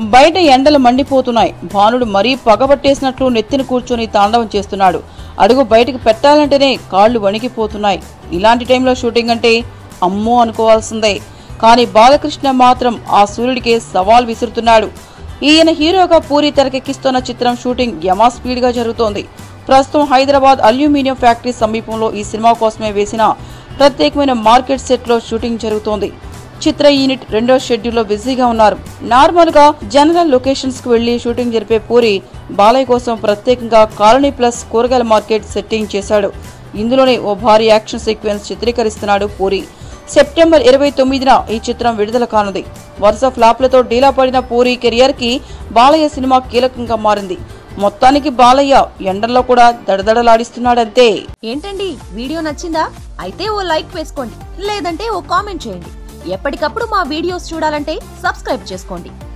బయట ఎండలు మండిపోతున్నాయి భానుడు మరీ పగబట్టేసినట్లు నెత్తిన కూర్చొని తాండవం చేస్తున్నాడు అడుగు బయటకు పెట్టాలంటేనే కాళ్ళు వణికిపోతున్నాయి ఇలాంటి టైంలో షూటింగ్ అంటే అమ్మో అనుకోవాల్సిందే కానీ బాలకృష్ణ మాత్రం ఆ సూర్యుడికే సవాల్ విసురుతున్నాడు ఈయన హీరోగా పూరి తెరకెక్కిస్తున్న చిత్రం షూటింగ్ యమా స్పీడ్ గా జరుగుతోంది ప్రస్తుతం హైదరాబాద్ అల్యూమినియం ఫ్యాక్టరీ సమీపంలో ఈ సినిమా కోసమే వేసిన ప్రత్యేకమైన మార్కెట్ సెట్ లో షూటింగ్ జరుగుతోంది చిత్ర యూనిట్ రెండో షెడ్యూల్లో బిజీగా ఉన్నారు నార్మల్ గా జనరల్ లొకేషన్స్ కు వెళ్లి షూటింగ్ జరిపే పూరి బాలయ్య కోసం ప్రత్యేకంగా కాలనీ ప్లస్ కూరగాయల మార్కెట్ సెట్టింగ్ చేశాడు ఇందులోనే ఓ భారీ యాక్షన్ సీక్వెన్స్ చిత్రీకరిస్తున్నాడు పూరి సెప్టెంబర్ ఇరవై తొమ్మిదిన ఈ చిత్రం విడుదల కానుంది వరుస ఫ్లాప్లతో డీలా పడిన పూరి కెరియర్ కి బాలయ్య సినిమా కీలకంగా మారింది మొత్తానికి బాలయ్య ఎండల్లో కూడా దడదడలాడిస్తున్నాడంతే ఏంటండి వీడియో నచ్చిందా అయితే ఓ లైక్ వేసుకోండి లేదంటే ఓ కామెంట్ చేయండి ఎప్పటికప్పుడు మా వీడియోస్ చూడాలంటే సబ్స్క్రైబ్ చేసుకోండి